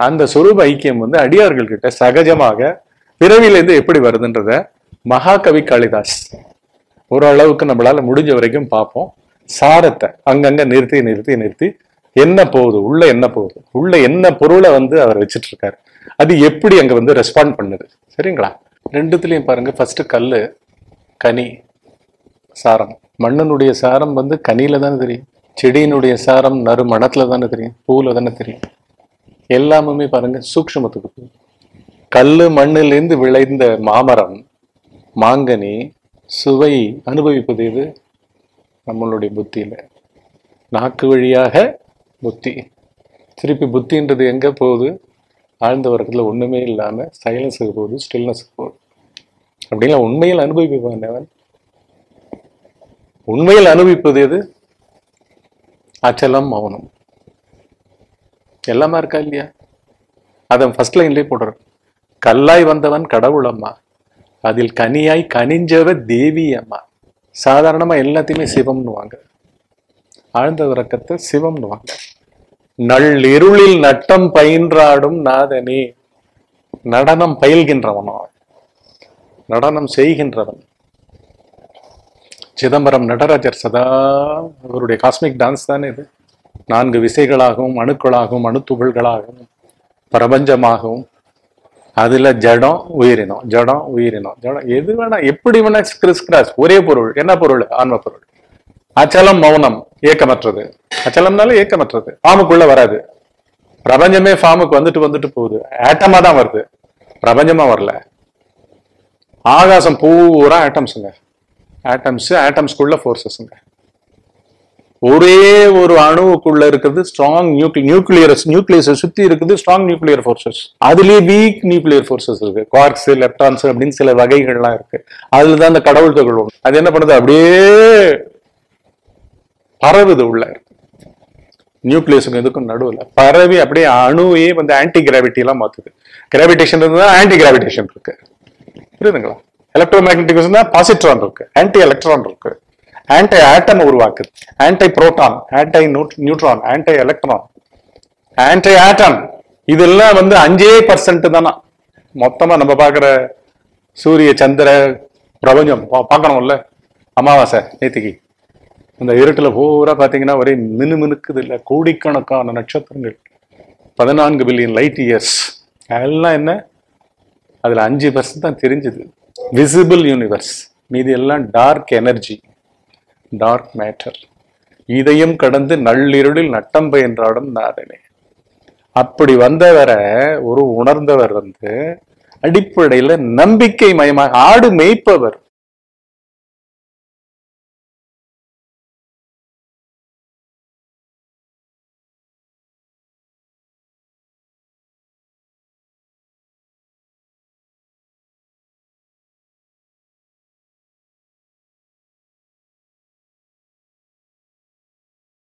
அந்த சொரூப ஐக்கியம் வந்து அடியார்கள் கிட்ட சகஜமாக பிறவியிலேருந்து எப்படி வருதுன்றத மகாகவி காளிதாஸ் ஓரளவுக்கு நம்மளால முடிஞ்ச வரைக்கும் பார்ப்போம் சாரத்தை அங்கங்க நிறுத்தி நிறுத்தி நிறுத்தி என்ன போகுது உள்ள என்ன போகுது உள்ள என்ன பொருளை வந்து அவர் வச்சிட்டு இருக்காரு அது எப்படி அங்க வந்து ரெஸ்பாண்ட் பண்ணுது சரிங்களா ரெண்டுத்துலயும் பாருங்க ஃபர்ஸ்ட் கல்லு கனி சாரம் மண்ணினுடைய சாரம் வந்து கனியில தானே தெரியும் செடியினுடைய சாரம் நறு மணத்துல தானே தெரியும் பூல தானே தெரியும் எல்லாமுமே பாருங்க சூக்ஷ்மத்துக்கு போகுது. கல்லு மண்ணிலிருந்து விளைந்த மாமரம் மாங்கனி சுவை அனுபவிப்பது எது நம்மளுடைய புத்தியில நாக்கு வழியாக புத்தி திருப்பி புத்தின்றது எங்க போகுது ஆழ்ந்த உறக்கத்துல ஒண்ணுமே இல்லாம சைலன்ஸுக்கு போகுது ஸ்டில்னஸுக்கு போகுது அப்படின்னா உண்மையில் அனுபவிப்பான் அவன் உண்மையில் அனுபவிப்பது எது அச்சலம் மௌனம் எல்லாமே இருக்கா இல்லையா அதை ஃபர்ஸ்ட் லைன்லயே போடுற கல்லாய் வந்தவன் கடவுள் அம்மா அதில் கனியாய் கனிஞ்சவ தேவி அம்மா சாதாரணமா எல்லாத்தையுமே சிவம்னுவாங்க ஆழ்ந்த உறக்கத்தை சிவம்னுவாங்க நள்ளிருளில் நட்டம் பயின்றாடும் நாதனே நடனம் பயில்கின்றவனோ நடனம் செய்கின்றவன் சிதம்பரம் நடராஜர் சதா அவருடைய காஸ்மிக் டான்ஸ் தானே இது நான்கு விசைகளாகவும் அணுக்களாகவும் அணுத்துகள்களாகவும் பிரபஞ்சமாகவும் அதுல ஜடம் உயிரினம் ஜடம் உயிரினம் ஜடம் எது வேணா எப்படி வேணா கிறிஸ் கிராஸ் ஒரே பொருள் என்ன பொருள் ஆன்ம பொருள் அச்சலம் மௌனம் ஏக்கமற்றது அச்சலம்னால ஏக்கமற்றது ஃபார்முக்குள்ள வராது பிரபஞ்சமே ஃபார்முக்கு வந்துட்டு வந்துட்டு போகுது ஆட்டமா தான் வருது பிரபஞ்சமா வரல ஆகாசம் பூரா ஆட்டம்ஸுங்க ஆட்டம்ஸ் ஆட்டம்ஸ்குள்ள ஃபோர்ஸஸ்ங்க ஒரே ஒரு அணுவுக்குள்ள இருக்கிறது ஸ்ட்ராங் நியூக்ளி நியூக்ளியர் நியூக்ளியஸை சுத்தி இருக்குது ஸ்ட்ராங் நியூக்ளியர் ஃபோர்ஸஸ் அதுலயே வீக் நியூக்ளியர் ஃபோர்ஸஸ் இருக்கு குவார்க்ஸ் லெப்டான்ஸ் அப்படின்னு சில வகைகள்லாம் இருக்கு அதுல தான் அந்த கடவுள் துகள் ஒண்ணு. அது என்ன பண்ணுது அப்படியே பரவுது உள்ள நியூக்ளியஸுக்கு எதுக்கும் நடுவுல பரவி அப்படியே அணுவையே வந்து ஆன்டி கிராவிட்டி எல்லாம் மாத்துது கிராவிடேஷன் இருந்தா ஆன்டி கிராவிடேஷன் இருக்கு புரியுதுங்களா எலக்ட்ரோ மேக்னட்டிக் பாசிட்ரான் இருக்கு ஆன்டி எலக்ட்ரான் இருக்கு ஆன்டி ஆட்டம் உருவாக்குது anti proton anti neutron anti electron anti atom இதெல்லாம் வந்து அஞ்சே பர்சன்ட் தானா மொத்தமா நம்ம பார்க்குற சூரிய சந்திர பிரபஞ்சம் பா- பார்க்கணும்ல அமாவாசை நேத்திக்கு அந்த இருட்டுல பூரா பாத்தீங்கன்னா ஒரே மினு மினுக்குது இல்ல கோடிக்கணக்கான நட்சத்திரங்கள் பதினான்கு பில்லியன் லைட் இயர்ஸ் எல்லாம் என்ன அதுல அஞ்சு பர்சன்ட் தான் தெரிஞ்சது விசிபிள் யூனிவர்ஸ் மீதி எல்லாம் டார்க் எனர்ஜி டார்க் மேட்டர் இதையும் கடந்து நள்ளிருளில் நட்டம் பயின்றாடும் நாதனே அப்படி வந்தவரை ஒரு உணர்ந்தவர் வந்து அடிப்படையில நம்பிக்கை மயமாக ஆடு மேய்ப்பவர்